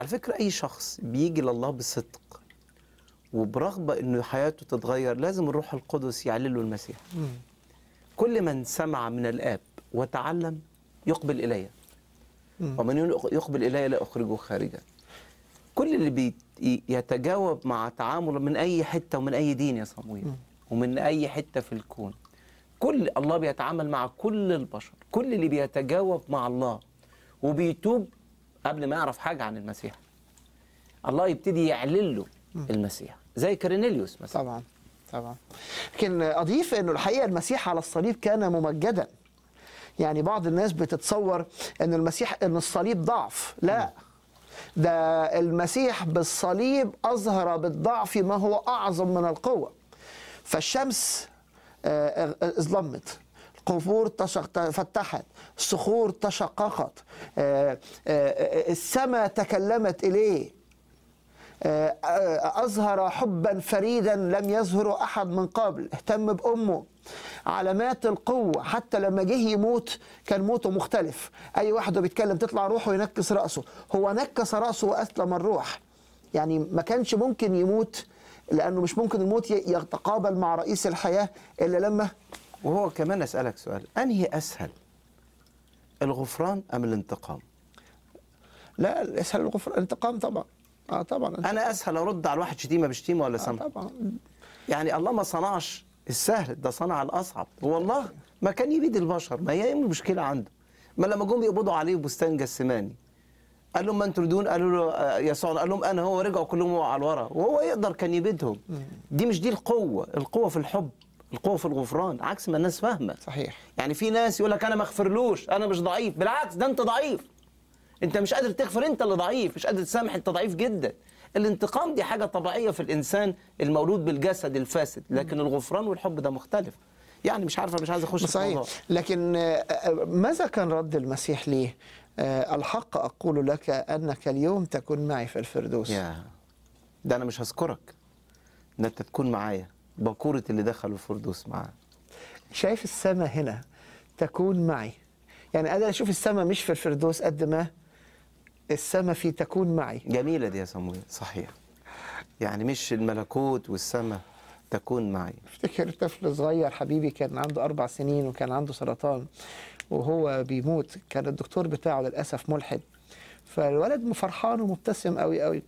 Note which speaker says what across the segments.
Speaker 1: على فكرة أي شخص بيجي لله بصدق وبرغبة إنه حياته تتغير لازم الروح القدس يعلن له المسيح كل من سمع من الآب وتعلم يقبل إلي ومن يقبل إلي لا أخرجه خارجا كل اللي بي- يتجاوب مع تعامل من أي حتة ومن أي دين يا صمويل ومن أي حتة في الكون كل الله بيتعامل مع كل البشر كل اللي بيتجاوب مع الله وبيتوب قبل ما يعرف حاجة عن المسيح الله يبتدي يعلن له المسيح زي كرينيليوس مثلا
Speaker 2: طبعا طبعا لكن اضيف انه الحقيقه المسيح على الصليب كان ممجدا يعني بعض الناس بتتصور ان المسيح ان الصليب ضعف لا ده المسيح بالصليب اظهر بالضعف ما هو اعظم من القوه فالشمس آه، آه، اظلمت القبور تشق- فتحت الصخور تشققت آه، آه، آه، السماء تكلمت اليه آه، آه، أظهر حبا فريدا لم يظهره أحد من قبل اهتم بأمه علامات القوة حتى لما جه يموت كان موته مختلف أي واحد وهو بيتكلم تطلع روحه ينكس رأسه هو نكس رأسه وأسلم الروح يعني ما كانش ممكن يموت لأنه مش ممكن الموت ي- يتقابل مع رئيس الحياة إلا لما
Speaker 1: وهو كمان أسألك سؤال أنهي أسهل الغفران أم الانتقام
Speaker 2: لا اسهل الغفران الانتقام طبعا اه طبعا
Speaker 1: أنا أسهل أرد على الواحد شتيمة بشتيمة ولا
Speaker 2: آه
Speaker 1: سمح
Speaker 2: طبعا
Speaker 1: يعني الله ما صنعش السهل ده صنع الأصعب والله ما كان يبيد البشر ما هي إيه المشكلة عنده ما لما جم يقبضوا عليه في بستان جسماني قال لهم من تريدون قالوا له آه، يسوع قال لهم انا هو رجعوا كلهم على الورا وهو يقدر كان يبيدهم دي مش دي القوه القوه في الحب القوه في الغفران عكس ما الناس فاهمه
Speaker 2: صحيح
Speaker 1: يعني في ناس يقول لك انا ما اغفرلوش انا مش ضعيف بالعكس ده انت ضعيف انت مش قادر تغفر انت اللي ضعيف مش قادر تسامح انت ضعيف جدا الانتقام دي حاجه طبيعيه في الانسان المولود بالجسد الفاسد لكن الغفران والحب ده مختلف يعني مش عارفه مش عايز اخش في
Speaker 2: صحيح
Speaker 1: الموضوع
Speaker 2: لكن آه، آه، ماذا كان رد المسيح ليه آه، الحق أقول لك أنك اليوم تكون معي في الفردوس
Speaker 1: يا ده انا مش هذكرك ان انت تكون معايا بكورة اللي دخلوا الفردوس معاه
Speaker 2: شايف السماء هنا تكون معي يعني أنا أشوف السماء مش في الفردوس قد ما السماء في تكون معي
Speaker 1: جميلة دي يا صمويل صحيح يعني مش الملكوت والسماء تكون معي
Speaker 2: افتكر طفل صغير حبيبي كان عنده أربع سنين وكان عنده سرطان وهو بيموت كان الدكتور بتاعه للأسف ملحد فالولد فرحان ومبتسم قوي قوي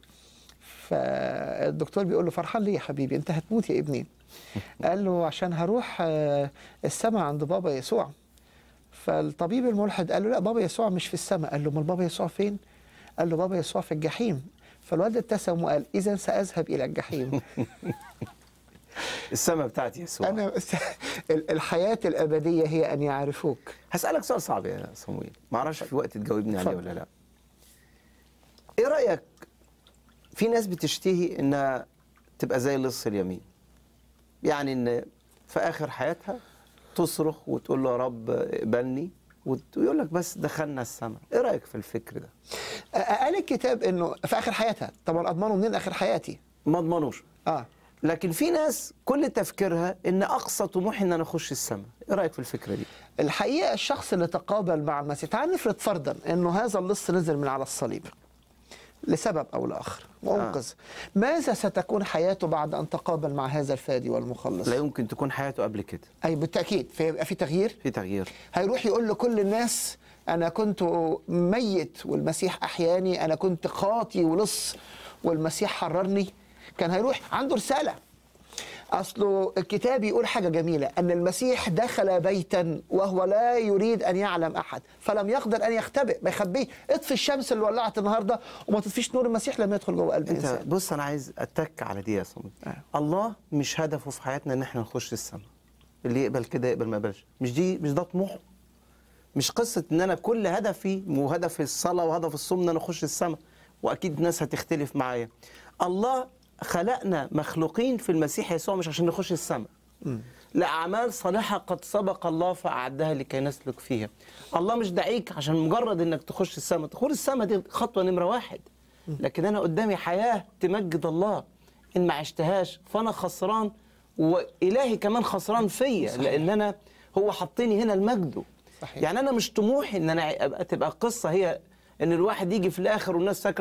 Speaker 2: فالدكتور بيقول له فرحان ليه يا حبيبي انت هتموت يا ابني قال له عشان هروح آه، السماء عند بابا يسوع فالطبيب الملحد قال له لا بابا يسوع مش في السماء قال له امال بابا يسوع فين قال له بابا يسوع في الجحيم فالولد ابتسم وقال اذا ساذهب الى الجحيم
Speaker 1: السماء بتاعت يسوع
Speaker 2: أنا ال- الحياة الأبدية هي أن يعرفوك
Speaker 1: هسألك سؤال صعب يا صمويل ما اعرفش في وقت تجاوبني عليه
Speaker 2: اتفضل.
Speaker 1: ولا لا ايه رأيك في ناس بتشتهي انها تبقى زي لص اليمين يعني ان في اخر حياتها تصرخ وتقول له يا رب اقبلني وت- ويقول لك بس دخلنا السماء ايه رأيك في الفكر ده
Speaker 2: أ- قال الكتاب أنه في آخر حياتها طبعا أضمنه منين آخر حياتي
Speaker 1: ما اضمنوش
Speaker 2: آه
Speaker 1: لكن في ناس كل تفكيرها ان اقصى طموحي ان انا اخش السماء ايه رايك في الفكره دي
Speaker 2: الحقيقة الشخص اللي تقابل مع المسيح تعال نفرض فرضا أنه هذا اللص نزل من على الصليب لسبب أو لآخر وأنقذ ماذا ستكون حياته بعد أن تقابل مع هذا الفادي والمخلص
Speaker 1: لا يمكن تكون حياته قبل كده
Speaker 2: أي بالتأكيد فيبقى في تغيير
Speaker 1: في تغيير
Speaker 2: هيروح يقول لكل الناس أنا كنت ميت والمسيح أحياني أنا كنت خاطي ولص والمسيح حررني كان هيروح عنده رسالة أصله الكتاب يقول حاجة جميلة أن المسيح دخل بيتا وهو لا يريد أن يعلم أحد فلم يقدر أن يختبئ ما يخبيه اطفي الشمس اللي ولعت النهاردة وما تطفيش نور المسيح لما يدخل جوه قلب
Speaker 1: انت
Speaker 2: الإنسان
Speaker 1: بص انا عايز اتك على دي يا صمد
Speaker 2: آه.
Speaker 1: الله مش هدفه في حياتنا ان احنا نخش السماء اللي يقبل كده يقبل ما يقبلش مش دي مش ده طموحه مش قصه ان انا كل هدفي وهدف الصلاه وهدف الصوم ان انا اخش السماء واكيد الناس هتختلف معايا الله خلقنا مخلوقين في المسيح يسوع مش عشان نخش السماء لأعمال صالحة قد سبق الله فأعدها لكي نسلك فيها الله مش دعيك عشان مجرد انك تخش السماء تخش السماء دي خطوة نمرة واحد لكن أنا قدامي حياة تمجد الله إن ما عشتهاش فأنا خسران وإلهي كمان خسران فيا لأن أنا هو حطني هنا لمجده
Speaker 2: صحيح.
Speaker 1: يعني أنا مش طموحي إن أنا أبقى تبقى قصة هي إن الواحد يجي في الآخر والناس فاكرة